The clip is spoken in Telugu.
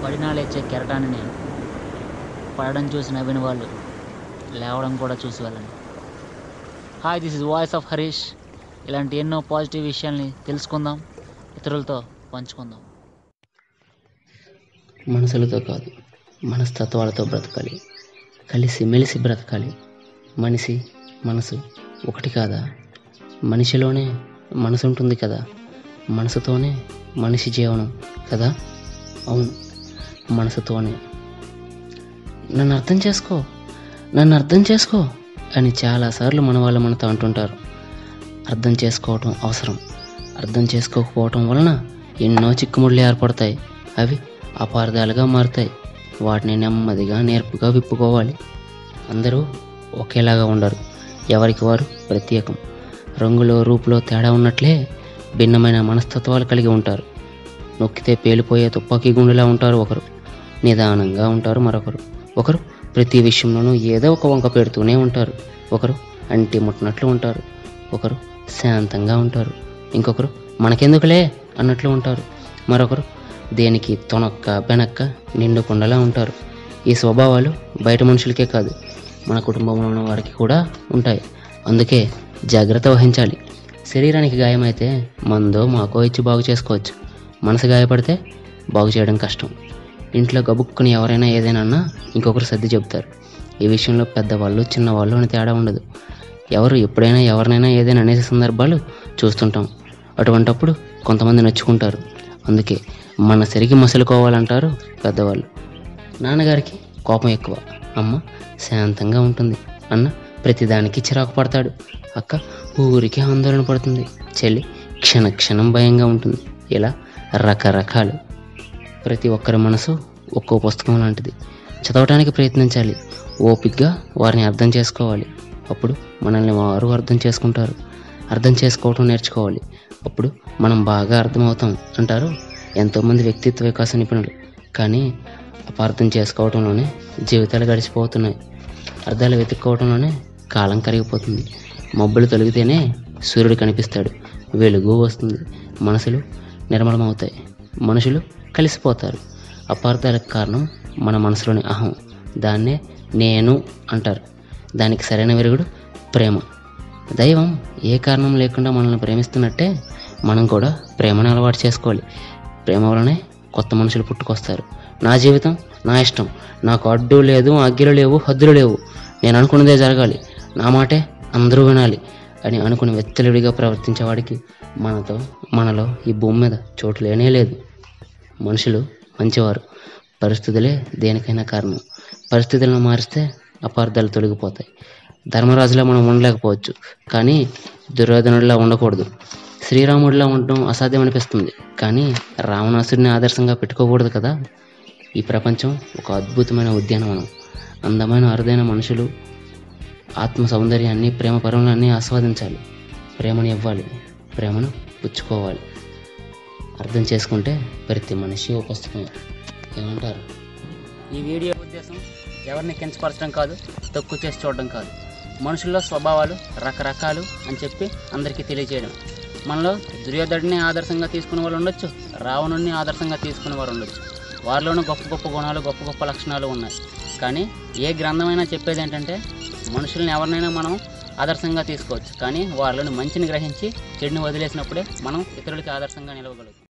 పడినా లేచే కెరటాన్ని పడడం చూసి నవ్విన వాళ్ళు లేవడం కూడా చూసి వెళ్ళండి hi this is voice of Harish ఇలాంటి ఎన్నో పాజిటివ్ విషయాల్ని తెలుసుకుందాం ఇతరులతో పంచుకుందాం మనసులతో కాదు మనస్తత్వాలతో బ్రతకాలి కలిసి మెలిసి బ్రతకాలి మనిషి మనసు ఒకటి కాదా మనిషిలోనే మనసు ఉంటుంది కదా మనసుతోనే మనిషి జీవనం కదా అవును మనసుతోనే నన్ను అర్థం చేసుకో నన్ను అర్థం చేసుకో అని చాలాసార్లు మన వాళ్ళు మనతో అంటుంటారు అర్థం చేసుకోవటం అవసరం అర్థం చేసుకోకపోవటం వలన ఎన్నో చిక్కుముళ్ళు ఏర్పడతాయి అవి అపార్థాలుగా మారుతాయి వాటిని నెమ్మదిగా నేర్పుగా విప్పుకోవాలి అందరూ ఒకేలాగా ఉండరు ఎవరికి వారు ప్రత్యేకం రంగులో రూపులో తేడా ఉన్నట్లే భిన్నమైన మనస్తత్వాలు కలిగి ఉంటారు నొక్కితే పేలిపోయే తుపాకీ గుండెలా ఉంటారు ఒకరు నిదానంగా ఉంటారు మరొకరు ఒకరు ప్రతి విషయంలోనూ ఏదో ఒక వంక పెడుతూనే ఉంటారు ఒకరు అంటి ముట్టినట్లు ఉంటారు ఒకరు శాంతంగా ఉంటారు ఇంకొకరు మనకెందుకులే అన్నట్లు ఉంటారు మరొకరు దేనికి తొనక్క బెనక్క నిండుకుండలా ఉంటారు ఈ స్వభావాలు బయట మనుషులకే కాదు మన కుటుంబంలో ఉన్న వారికి కూడా ఉంటాయి అందుకే జాగ్రత్త వహించాలి శరీరానికి గాయమైతే మందో మాకో ఇచ్చి బాగు చేసుకోవచ్చు మనసు గాయపడితే బాగు చేయడం కష్టం ఇంట్లో గబుక్కుని ఎవరైనా ఏదైనా అన్నా ఇంకొకరు సర్ది చెబుతారు ఈ విషయంలో పెద్దవాళ్ళు చిన్నవాళ్ళు అని తేడా ఉండదు ఎవరు ఎప్పుడైనా ఎవరినైనా ఏదైనా అనేసే సందర్భాలు చూస్తుంటాం అటువంటప్పుడు కొంతమంది నచ్చుకుంటారు అందుకే మన సరికి మసులుకోవాలంటారు పెద్దవాళ్ళు నాన్నగారికి కోపం ఎక్కువ అమ్మ శాంతంగా ఉంటుంది అన్న ప్రతిదానికి చిరాకు పడతాడు అక్క ఊరికి ఆందోళన పడుతుంది చెల్లి క్షణ క్షణం భయంగా ఉంటుంది ఇలా రకరకాలు ప్రతి ఒక్కరి మనసు ఒక్కో పుస్తకం లాంటిది చదవడానికి ప్రయత్నించాలి ఓపిగ్గా వారిని అర్థం చేసుకోవాలి అప్పుడు మనల్ని వారు అర్థం చేసుకుంటారు అర్థం చేసుకోవటం నేర్చుకోవాలి అప్పుడు మనం బాగా అర్థమవుతాం అంటారు ఎంతోమంది వ్యక్తిత్వ వికాస నిపుణులు కానీ అపార్థం చేసుకోవటంలోనే జీవితాలు గడిచిపోతున్నాయి అర్థాలు వెతుక్కోవడంలోనే కాలం కరిగిపోతుంది మబ్బులు తొలగితేనే సూర్యుడు కనిపిస్తాడు వెలుగు వస్తుంది మనసులు నిర్మలమవుతాయి మనుషులు కలిసిపోతారు అపార్థాలకు కారణం మన మనసులోని అహం దాన్నే నేను అంటారు దానికి సరైన విరుగుడు ప్రేమ దైవం ఏ కారణం లేకుండా మనల్ని ప్రేమిస్తున్నట్టే మనం కూడా ప్రేమను అలవాటు చేసుకోవాలి ప్రేమ వలనే కొత్త మనుషులు పుట్టుకొస్తారు నా జీవితం నా ఇష్టం నాకు అడ్డు లేదు అగ్గిలు లేవు హద్దులు లేవు నేను అనుకున్నదే జరగాలి నా మాటే అందరూ వినాలి అని అనుకుని వెత్తలివిడిగా ప్రవర్తించేవాడికి మనతో మనలో ఈ భూమి మీద చోటు లేనే లేదు మనుషులు మంచివారు పరిస్థితులే దేనికైనా కారణం పరిస్థితులను మారిస్తే అపార్థాలు తొలగిపోతాయి ధర్మరాజులా మనం ఉండలేకపోవచ్చు కానీ దుర్యోధనుడిలా ఉండకూడదు శ్రీరాముడిలా ఉండడం అసాధ్యం అనిపిస్తుంది కానీ రావణాసుడిని ఆదర్శంగా పెట్టుకోకూడదు కదా ఈ ప్రపంచం ఒక అద్భుతమైన ఉద్యానవనం అందమైన అరుదైన మనుషులు ఆత్మ సౌందర్యాన్ని ప్రేమ పరువులన్నీ ఆస్వాదించాలి ప్రేమను ఇవ్వాలి ప్రేమను పుచ్చుకోవాలి అర్థం చేసుకుంటే ప్రతి మనిషి ఒక పుస్తకం ఏమంటారు ఈ వీడియో ఉద్దేశం ఎవరిని కించపరచడం కాదు తక్కువ చేసి చూడడం కాదు మనుషుల్లో స్వభావాలు రకరకాలు అని చెప్పి అందరికీ తెలియజేయడం మనలో దుర్యోధుడిని ఆదర్శంగా తీసుకునే వాళ్ళు ఉండొచ్చు రావణుడిని ఆదర్శంగా తీసుకునే వారు ఉండొచ్చు వారిలోనూ గొప్ప గొప్ప గుణాలు గొప్ప గొప్ప లక్షణాలు ఉన్నాయి కానీ ఏ గ్రంథమైనా చెప్పేది ఏంటంటే మనుషుల్ని ఎవరినైనా మనం ఆదర్శంగా తీసుకోవచ్చు కానీ వారిలోని మంచిని గ్రహించి చెడుని వదిలేసినప్పుడే మనం ఇతరులకి ఆదర్శంగా నిలవగలుగుతాం